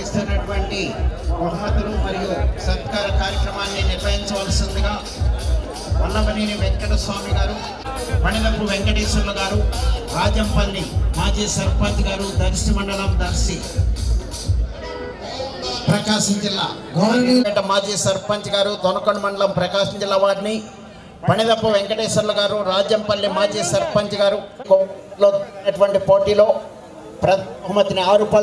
నిర్వహిస్తున్నటువంటి బహుమతులు మరియు సత్కార కార్యక్రమాన్ని నిర్వహించవలసిందిగా వల్లభనేని వెంకట స్వామి గారు పణిదప్పు వెంకటేశ్వర్లు గారు రాజంపల్లి మాజీ సర్పంచ్ గారు దర్శి మండలం దర్శి ప్రకాశం జిల్లా గౌరవనీయుల మాజీ సర్పంచ్ గారు దొనకొండ మండలం ప్రకాశం జిల్లా వారిని పణిదప్పు వెంకటేశ్వర్లు గారు రాజంపల్లి మాజీ సర్పంచ్ గారు లో జరిగినటువంటి పోటీలో ప్రథమ బహుమతిని ఆరు పళ్ళ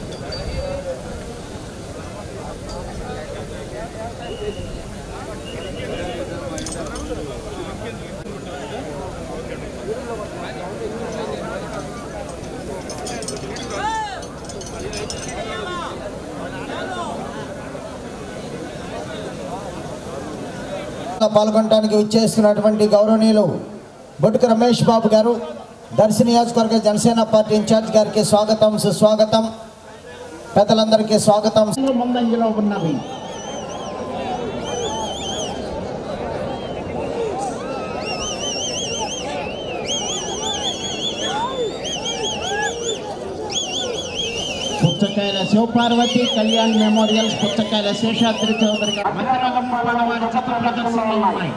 పాల్గొనడానికి విచ్చేస్తున్నటువంటి గౌరవనీయులు బొట్టుకు రమేష్ బాబు గారు దర్శి నియోజకవర్గ జనసేన పార్టీ ఇన్ఛార్జ్ గారికి స్వాగతం సుస్వాగతం పెద్దలందరికీ స్వాగతం ముందంజలో ఉన్నవి పుచ్చకాయల శివపార్వతి కళ్యాణ్ మెమోరియల్స్ పుచ్చకాయల శేషాద్రి చౌదరి గారు మధ్యరంగం వారి చిత్ర ప్రదర్శనలు ఉన్నాయి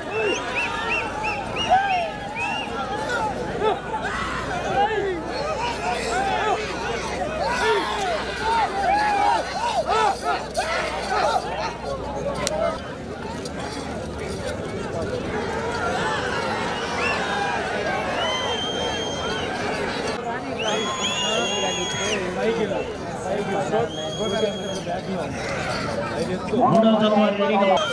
మూడవ జత వారు రెడీగా ఉన్నారు.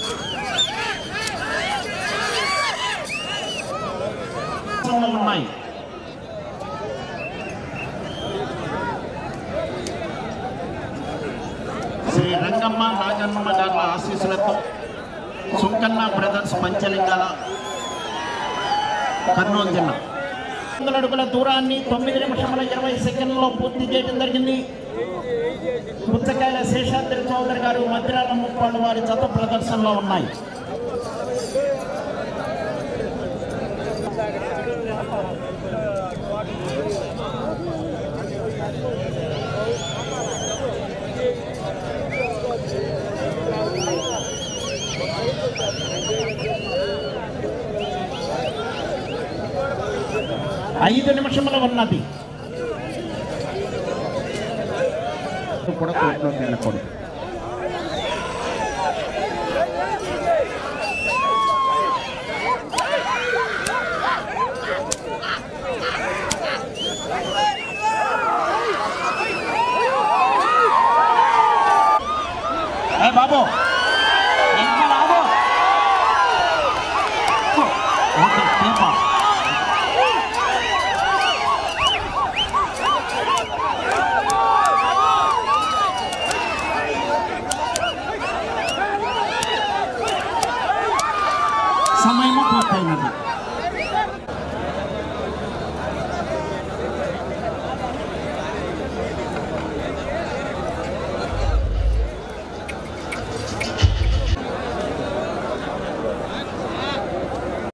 ప్రదర్శనలు ఉన్నాయి శ్రీ రంగమ్మ నాగమ్మ గారి ఆశీస్సులతో సుంకన్న బ్రదర్స్ పంచలింగాల కర్నూలు జిల్లా వందల అడుగుల దూరాన్ని తొమ్మిది నిమిషముల ఇరవై సెకండ్లలో పూర్తి చేయడం జరిగింది పుచ్చకాయల శేషాద్రి చౌదరి గారు మధ్యరాల ముప్పాడు వారి జత ప్రదర్శనలో ఉన్నాయి ఐదు నిమిషముల ఉన్నది కూడా కోర్టులోకి వెళ్ళకూడదు ఏ బాబు ఇంకా రాదు ఓకే తీపా సమయము పూర్తయినది